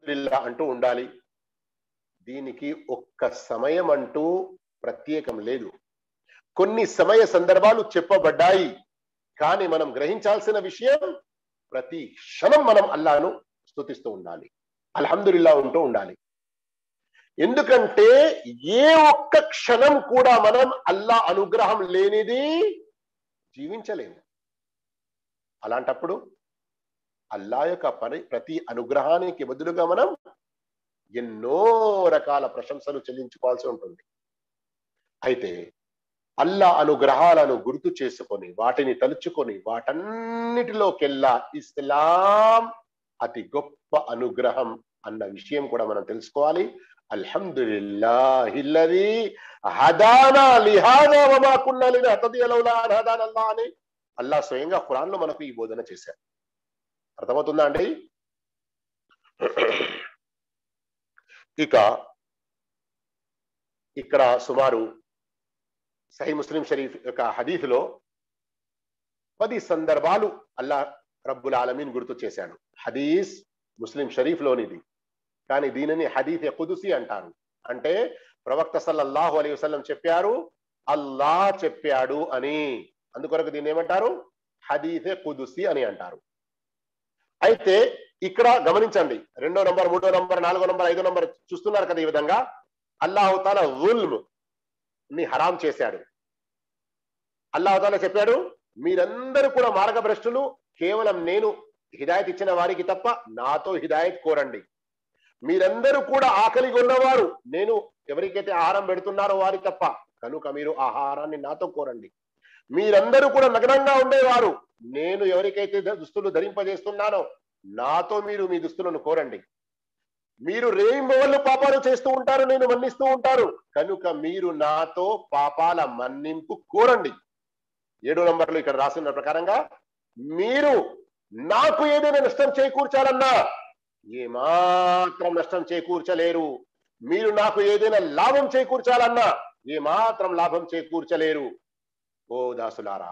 అల్హమ్దుల్లా అంటూ ఉండాలి దీనికి ఒక్క సమయం అంటూ ప్రత్యేకం లేదు కొన్ని సమయ సందర్భాలు చెప్పబడ్డాయి కానీ మనం గ్రహించాల్సిన విషయం ప్రతి క్షణం మనం అల్లాను స్తుతిస్తూ ఉండాలి అల్హమ్దుల్లా ఉంటూ ఉండాలి ఎందుకంటే ఏ ఒక్క క్షణం కూడా మనం అల్లా అనుగ్రహం లేనిది జీవించలేము అలాంటప్పుడు అల్లా యొక్క పని ప్రతి అనుగ్రహానికి బదులుగా మనం ఎన్నో రకాల ప్రశంసలు చెల్లించుకోవాల్సి ఉంటుంది అయితే అల్లా అనుగ్రహాలను గుర్తు చేసుకొని వాటిని తలుచుకొని వాటన్నిటిలోకెల్లా ఇస్లాం అతి గొప్ప అనుగ్రహం అన్న విషయం కూడా మనం తెలుసుకోవాలి అల్హమ్దుల్లాహిల్లది హదానా లిహాదా వమా కున్నా లినహ్తదియ లౌలా అన్ హదానల్లాహ్ అని అల్లా స్వయంగా ఖురాన్ లో మనకు ఈ బోధన చేశారు అర్థమవుతుందా అండి ఇక ఇక్కడ సుమారు సహీ ముస్లిం షరీఫ్ యొక్క హదీఫ్లో పది సందర్భాలు అల్లా రబ్బుల్ ఆలమీన్ గుర్తు చేశాడు హదీస్ ముస్లిం షరీఫ్ లోనిది కానీ దీనిని హదీఫ్ కుదుసి అంటారు అంటే ప్రవక్త సల్లల్లాహు అలైహి వసల్లం చెప్పారు అల్లా చెప్పాడు అని అందుకొరకు దీన్ని ఏమంటారు హదీఫే కుదుసి అని అంటారు అయితే ఇక్కడ గమనించండి రెండో నంబర్ మూడో నంబర్ నాలుగో నంబర్ ఐదో నంబర్ చూస్తున్నారు కదా ఈ విధంగా అల్లాహుతాల ఉల్మ్ ని హరాం చేశాడు అల్లాహుతాల చెప్పాడు మీరందరూ కూడా మార్గభ్రష్టులు కేవలం నేను హిదాయత్ ఇచ్చిన వారికి తప్ప నాతో హిదాయత్ కోరండి మీరందరూ కూడా ఆకలిగా ఉన్నవారు నేను ఎవరికైతే ఆహారం పెడుతున్నారో వారి తప్ప కనుక మీరు ఆహారాన్ని నాతో కోరండి మీరందరూ కూడా నగ్నంగా ఉండేవారు నేను ఎవరికైతే దుస్తులు ధరింపజేస్తున్నానో నాతో మీరు మీ దుస్తులను కోరండి మీరు రేయింబవళ్ళు పాపాలు చేస్తూ ఉంటారు నేను మన్నిస్తూ ఉంటారు కనుక మీరు నాతో పాపాల మన్నింపు కోరండి ఏడో నంబర్లో ఇక్కడ రాసిన ప్రకారంగా మీరు నాకు ఏదైనా నష్టం చేకూర్చాలన్నా ఏమాత్రం నష్టం చేకూర్చలేరు మీరు నాకు ఏదైనా లాభం చేకూర్చాలన్నా ఏమాత్రం లాభం చేకూర్చలేరు ఓ దాసులారా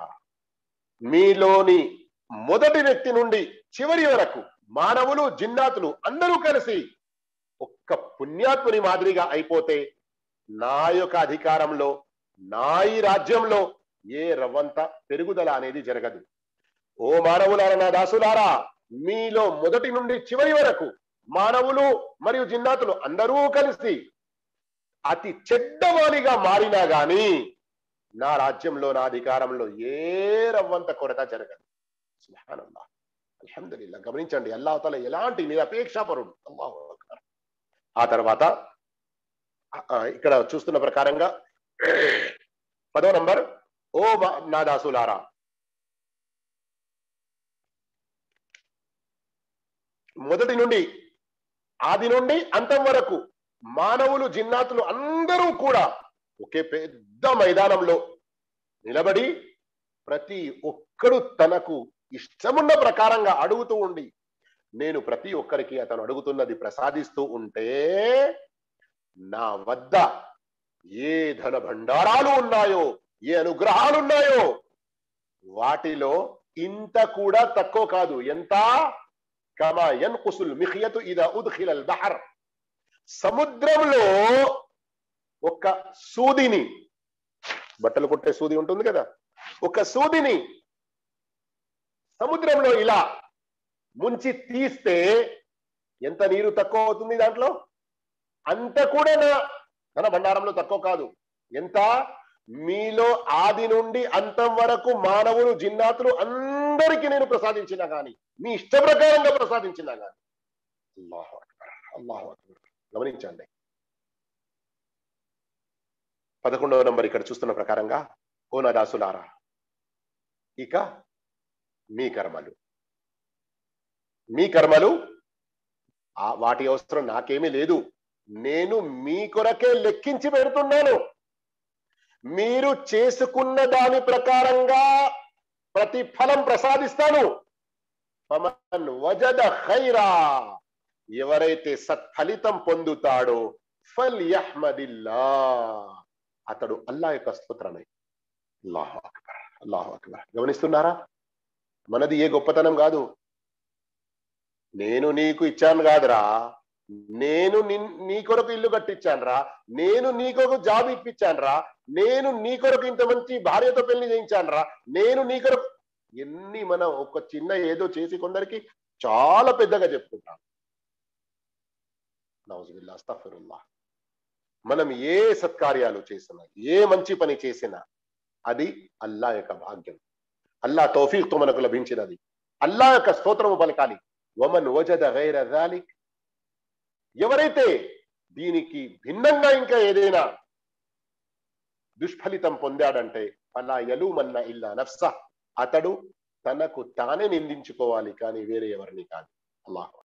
మీలోని మొదటి వ్యక్తి నుండి చివరి వరకు మానవులు జిన్నాతులు అందరూ కలిసి ఒక్క పుణ్యాత్ముని మాదిరిగా అయిపోతే నా యొక్క అధికారంలో నా ఈ రాజ్యంలో ఏ రవ్వంత పెరుగుదల అనేది జరగదు ఓ మానవులారా నా దాసులారా మీలో మొదటి నుండి చివరి వరకు మానవులు మరియు జిన్నాతులు అందరూ కలిసి అతి చెడ్డవానిగా మారినా గాని నా రాజ్యంలో నా అధికారంలో ఏ రవ్వంత కొరత జరగదు సుబ్హానల్లా అల్హమ్దులిల్లా గమనించండి అల్లాహతల ఎలాంటి నిరపేక్షాపరుడు అల్లాహు అక్బర్. ఆ తర్వాత ఆ, ఇక్కడ చూస్తున్న ప్రకారంగా పదో నంబర్ ఓ మా- నా దాసులారా మొదటి నుండి ఆది నుండి అంతం వరకు మానవులు జిన్నాతులు అందరూ కూడా ఒకే పెద్ద మైదానంలో నిలబడి ప్రతి ఒక్కడు తనకు ఇష్టమున్న ప్రకారంగా అడుగుతూ ఉండి నేను ప్రతి ఒక్కరికి అతను అడుగుతున్నది ప్రసాదిస్తూ ఉంటే నా వద్ద ఏ ధన భండారాలు ఉన్నాయో ఏ అనుగ్రహాలు ఉన్నాయో వాటిలో ఇంత కూడా తక్కువ కాదు ఎంత కమా యన్కుసుల్ మిఖియతు ఇదా ఉద్ఖిలల్ బహర్ సముద్రంలో ఒక సూదిని బట్టలు కొట్టే సూది ఉంటుంది కదా ఒక సూదిని సముద్రంలో ఇలా ముంచి తీస్తే ఎంత నీరు తక్కువ అవుతుంది దాంట్లో అంత కూడా నా ధన భండారంలో తక్కువ కాదు ఎంత మీలో ఆది నుండి అంతం వరకు మానవులు జిన్నాతులు అందరికీ నేను ప్రసాదించినా గాని మీ ఇష్ట ప్రకారంగా ప్రసాదించినా గాని అల్లాహు అక్బర్ అల్లాహు అక్బర్ గమనించండి పదకొండవ నంబర్ ఇక్కడ చూస్తున్న ప్రకారంగా ఓ నా దాసులారా ఇక మీ కర్మలు మీ కర్మలు ఆ వాటి అవసరం నాకేమీ లేదు నేను మీ కొరకే లెక్కించి పెడుతున్నాను మీరు చేసుకున్న దాని ప్రకారంగా ప్రతి ఫలం ప్రసాదిస్తాను ఫమన్ వజద ఖైరా ఎవరైతే సత్ఫలితం పొందుతాడో ఫల్ యహ్మదిల్లా అతడు అల్లా యొక్క స్తోత్రమే అల్లాహు అక్బర్ అల్లాహు అక్బర్ గమనిస్తున్నారా మనది ఏ గొప్పతనం కాదు నేను నీకు ఇచ్చాను కాదురా నేను నిన్- నీ కొరకు ఇల్లు కట్టించానురా నేను నీ కొరకు జాబ్ ఇప్పించానురా నేను నీ కొరకు ఇంత మంచి భార్యతో పెళ్లి చేయించానురా నేను నీ కొరకు ఎన్ని మనం ఒక చిన్న ఏదో చేసి కొందరికి చాలా పెద్దగా చెప్పుకుంటాం నౌజుబిల్లా అస్తఫిరుల్లా మనం ఏ సత్కార్యాలు చేసినా ఏ మంచి పని చేసినా అది అల్లా యొక్క భాగ్యం అల్లా తౌఫీక్తో మనకు లభించినది అల్లా యొక్క స్తోత్రము పలకాలి వమన్ వజద గైర దాలిక్ ఎవరైతే దీనికి భిన్నంగా ఇంకా ఏదైనా దుష్ఫలితం పొందాడంటే అలా యలుమన్న ఇల్లా నఫ్స అతడు తనకు తానే నిందించుకోవాలి కానీ వేరే ఎవరిని కాదు అల్లాహ్